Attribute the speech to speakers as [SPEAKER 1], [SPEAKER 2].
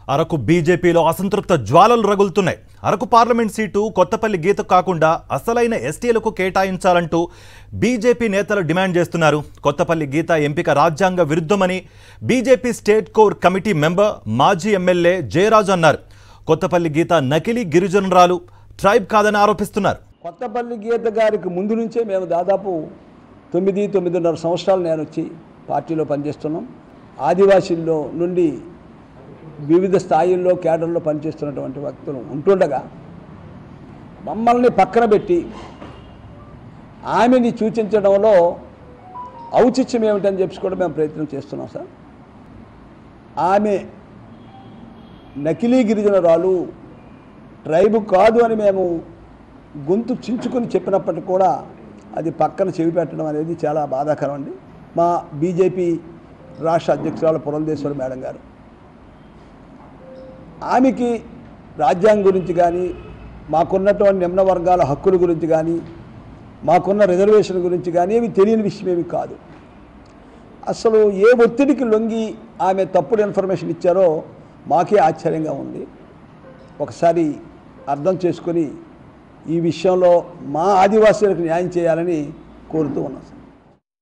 [SPEAKER 1] అరకు బీజేపీలో అసంతృప్త జ్వాలలు రగులుతున్నాయి అరకు పార్లమెంట్ సీటు కొత్తపల్లి గీత కాకుండా అసలైన ఎస్టీలకు కేటాయించాలంటూ బీజేపీ నేతలు డిమాండ్ చేస్తున్నారు కొత్తపల్లి గీత ఎంపిక రాజ్యాంగ విరుద్ధమని BJP state core committee member మాజీ ఎమ్మెల్యే జయరాజు అన్నారు కొత్తపల్లి గీత నకిలీ గిరిజనురాలు ట్రైబ్ కాదని ఆరోపిస్తున్నారు
[SPEAKER 2] కొత్తపల్లి గీత గారికి ముందు నుంచే మేము దాదాపు తొమ్మిది తొమ్మిదిన్నర సంవత్సరాలు నేను వచ్చి పార్టీలో పనిచేస్తున్నాం ఆదివాసీల్లో నుండి వివిధ స్థాయిల్లో కేడర్లో పనిచేస్తున్నటువంటి వ్యక్తులు ఉంటుండగా మమ్మల్ని పక్కన పెట్టి ఆమెని సూచించడంలో ఔచిత్యం ఏమిటని చెప్పి కూడా మేము ప్రయత్నం చేస్తున్నాం సార్ ఆమె నకిలీ గిరిజనురాలు ట్రైబు కాదు అని మేము గొంతు చించుకొని చెప్పినప్పటికీ కూడా అది పక్కన చెవి పెట్టడం అనేది చాలా బాధాకరం అండి మా బీజేపీ రాష్ట్ర అధ్యక్షురాలు పురంధేశ్వరి మేడం గారు ఆమెకి రాజ్యాంగం గురించి కానీ మాకున్నటువంటి నిమ్న వర్గాల హక్కుల గురించి కానీ మాకున్న రిజర్వేషన్ గురించి కానీ ఏమి తెలియని విషయం ఏమి కాదు అసలు ఏ ఒత్తిడికి లొంగి ఆమె తప్పుడు ఇన్ఫర్మేషన్ ఇచ్చారో మాకే ఆశ్చర్యంగా ఉంది ఒకసారి అర్థం చేసుకొని ఈ విషయంలో మా ఆదివాసీలకు న్యాయం చేయాలని కోరుతూ ఉన్నాం సార్